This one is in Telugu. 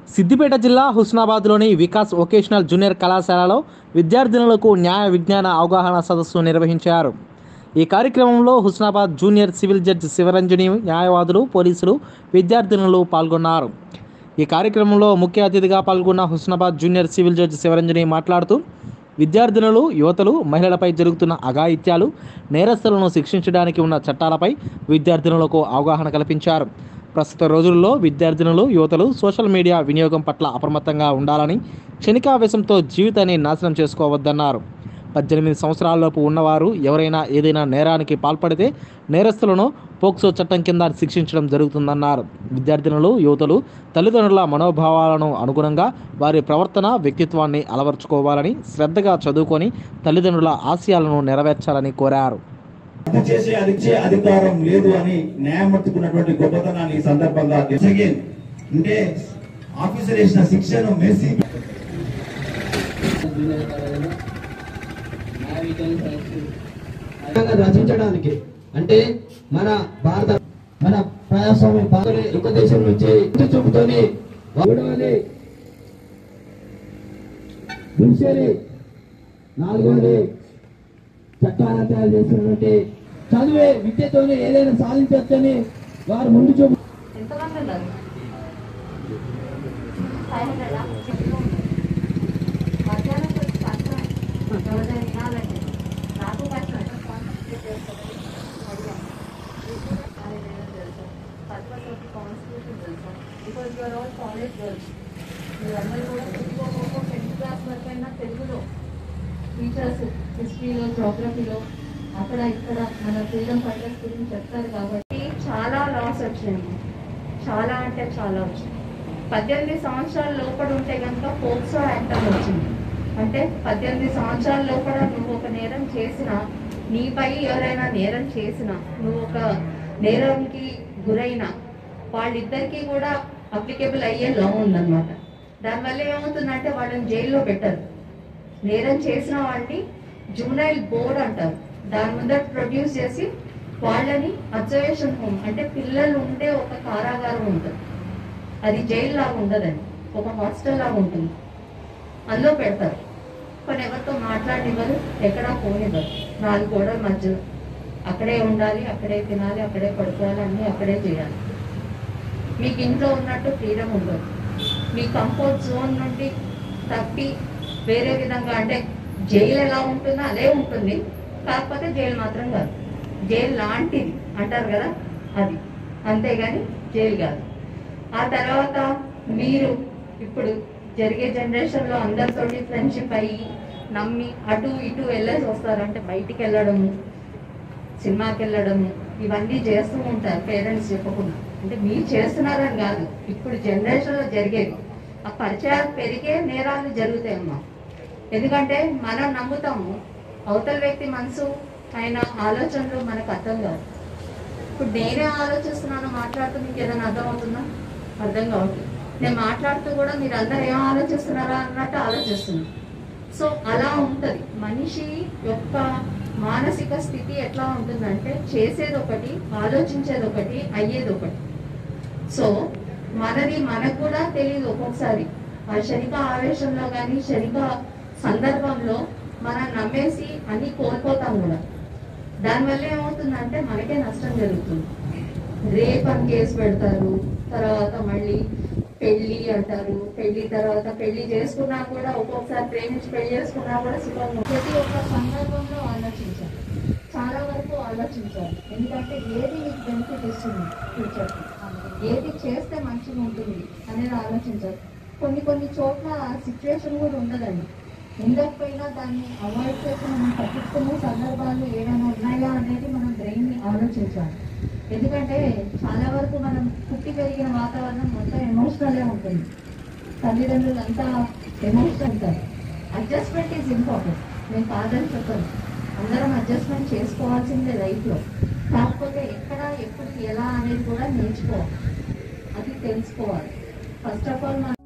సిద్దిపేట జిల్లా హుస్నాబాద్లోని వికాస్ వొకేషనల్ జూనియర్ కళాశాలలో విద్యార్థినులకు న్యాయ విజ్ఞాన అవగాహన సదస్సు నిర్వహించారు ఈ కార్యక్రమంలో Husnabad junior civil judge Shivaranjani న్యాయవాదులు పోలీసులు విద్యార్థినులు పాల్గొన్నారు ఈ కార్యక్రమంలో ముఖ్య అతిథిగా పాల్గొన్న Husnabad junior civil judge Shivaranjani మాట్లాడుతూ విద్యార్థినులు యువతలు మహిళలపై జరుగుతున్న అఘాయిత్యాలు నేరస్తులను శిక్షించడానికి ఉన్న చట్టాలపై విద్యార్థినులకు అవగాహన కల్పించారు ప్రస్తుత రోజుల్లో విద్యార్థినులు యువతలు సోషల్ మీడియా వినియోగం పట్ల అప్రమత్తంగా ఉండాలని క్షణికావేశంతో జీవితాన్ని నాశనం చేసుకోవద్దన్నారు పద్దెనిమిది సంవత్సరాలలోపు ఉన్నవారు ఎవరైనా ఏదైనా నేరానికి పాల్పడితే నేరస్తులను పోక్సో చట్టం కింద శిక్షించడం జరుగుతుందన్నారు విద్యార్థినులు యువతలు తల్లిదండ్రుల మనోభావాలను అనుగుణంగా వారి ప్రవర్తన వ్యక్తిత్వాన్ని అలవర్చుకోవాలని శ్రద్ధగా చదువుకొని తల్లిదండ్రుల ఆశయాలను నెరవేర్చాలని కోరారు రద్దు చేసే అధిచే అధికారం లేదు అని న్యాయమూర్తికున్నటువంటి గొప్పతనాన్ని ఈ సందర్భంగా Again, అంటే ఆఫీసర్ వేసిన శిక్షను మెర్సీ రాజ్యాంగం రచించడానికి అంటే మన భారత మన ప్రజాస్వామ్య భారత ఒక దేశం నుంచి ఎత్తి చూపుతోని మూడవది విషయని నాలుగవది చట్టాలను తయారు చేసినటువంటి చదివే విద్యతోనే ఏదైనా సాధించవచ్చని వారు ముందు చూపు ఎంతమంది ఉన్నారు ఫైవ్ హండ్రెడా మధ్యాహ్నం కొంచెం కష్టమే ఎవరైనా వినాలంటే నాకు కష్టమే కాన్సన్ట్రేట్ చేస్తాను అడిగాను పర్పస్ ఆఫ్ కాన్స్టిట్యూషన్ తెలుసా because you are all college girls మీరందరూ కూడా తెలుగు ఒక్కొక్క టెన్త్ క్లాస్ వరకు అయినా తెలుగులో టీచర్స్ హిస్టరీలో జోగ్రఫీలో అక్కడ ఇక్కడ మన ఫ్రీడమ్ ఫైటర్స్ గురించి చెప్తారు కాబట్టి చాలా లాస్ వచ్చినాయి చాలా అంటే చాలా వచ్చింది పద్దెనిమిది సంవత్సరాల లోపల ఉంటే కనుక పోక్సో యాక్ట్ అని వచ్చింది అంటే పద్దెనిమిది సంవత్సరాల లోపల నువ్వు ఒక నేరం చేసినా నీపై ఎవరైనా నేరం చేసినా నువ్వు ఒక నేరంకి గురైన వాళ్ళిద్దరికీ కూడా అప్లికేబుల్ అయ్యే లా ఉందన్నమాట దానివల్ల ఏమవుతుందంటే వాళ్ళని జైల్లో పెట్టరు నేరం చేసిన వాళ్ళని జూనైల్ బోర్డ్ అంటారు దాని ముందర ప్రొడ్యూస్ చేసి వాళ్ళని అబ్జర్వేషన్ హోమ్ అంటే పిల్లలు ఉండే ఒక కారాగారం ఉంటుంది అది జైలు లాగా ఉండదండి ఒక హాస్టల్ లాగా ఉంటుంది అందులో పెడతారు కొన్ని ఎవరితో మాట్లాడినివ్వరు ఎక్కడా పోనివ్వరు నాలుగు గోడల మధ్యలో అక్కడే ఉండాలి అక్కడే తినాలి అక్కడే పడుకోవాలి అన్నీ అక్కడే చేయాలి మీకు ఇంట్లో ఉన్నట్టు ఫ్రీడమ్ ఉండదు మీ కంఫర్ట్ జోన్ నుండి తప్పి వేరే విధంగా అంటే జైలు ఎలా ఉంటుందో అదే ఉంటుంది కాకపోతే జైలు మాత్రం కాదు జైలు లాంటిది అంటారు కదా అది అంతేగాని జైలు కాదు ఆ తర్వాత మీరు ఇప్పుడు జరిగే జనరేషన్లో అందరితోటి ఫ్రెండ్షిప్ అయ్యి నమ్మి అటు ఇటు వెళ్ళేసి వస్తారు అంటే బయటికి వెళ్ళడము సినిమాకి వెళ్ళడము ఇవన్నీ చేస్తూ ఉంటారు పేరెంట్స్ చెప్పకుండా అంటే మీరు చేస్తున్నారని కాదు ఇప్పుడు జనరేషన్లో జరిగేది ఆ పరిచయాలు పెరిగే నేరాలు జరుగుతాయమ్మా ఎందుకంటే మనం నమ్ముతాము అవతల వ్యక్తి మనసు ఆయన ఆలోచనలు మనకు అర్థం కాదు ఇప్పుడు నేనే ఆలోచిస్తున్నాను మాట్లాడుతూ మీకు ఏదైనా అర్థం అవుతుందా అర్థం కావట్లేదు నేను మాట్లాడుతూ కూడా మీరు అందరు ఏం ఆలోచిస్తున్నారా అన్నట్టు ఆలోచిస్తున్నాను సో అలా ఉంటది మనిషి యొక్క మానసిక స్థితి ఎట్లా ఉంటుందంటే చేసేది ఒకటి ఆలోచించేది ఒకటి అయ్యేది ఒకటి సో మనది మనకు కూడా తెలియదు ఒక్కొక్కసారి ఆ క్షణిక ఆవేశంలో కానీ క్షణిక సందర్భంలో మనం నమ్మేసి అన్ని కోల్పోతాం కూడా దానివల్ల ఏమవుతుందంటే మనకే నష్టం జరుగుతుంది రేప్ అని కేసు పెడతారు తర్వాత మళ్ళీ పెళ్లి అంటారు పెళ్లి తర్వాత పెళ్లి చేసుకున్నా కూడా ఒక్కొక్కసారి ప్రేమించి పెళ్లి చేసుకున్నా కూడా సుఖం ఉండదు. ప్రతి ఒక్క సందర్భంలో ఆలోచించాలి చాలా వరకు ఆలోచించాలి ఎందుకంటే ఏది మీకు బెనిఫిట్ ఇస్తుంది ఫ్యూచర్ ఏది చేస్తే మంచిగా ఉంటుంది అనేది ఆలోచించాలి కొన్ని కొన్ని చోట్ల సిచ్యువేషన్ కూడా ఉండదండి ఉండకపోయినా దాన్ని అవాయిడ్ చేసి మనం పట్టించుకునే సందర్భాలు ఏమైనా ఉన్నాయా అనేది మనం బ్రెయిన్ ని ఆలోచించాలి ఎందుకంటే చాలా వరకు మనం పుట్టి పెరిగిన వాతావరణం మొత్తం ఎమోషనలే ఉంటుంది తల్లిదండ్రులు అంతా ఎమోషనల్ ఉంటారు అడ్జస్ట్మెంట్ ఈజ్ ఇంపార్టెంట్ నేను కాదని చెప్పను అందరం అడ్జస్ట్మెంట్ చేసుకోవాల్సిందే లైఫ్లో కాకపోతే ఎక్కడ ఎప్పుడు ఎలా అనేది కూడా నేర్చుకోవాలి అది తెలుసుకోవాలి ఫస్ట్ ఆఫ్ ఆల్ మనం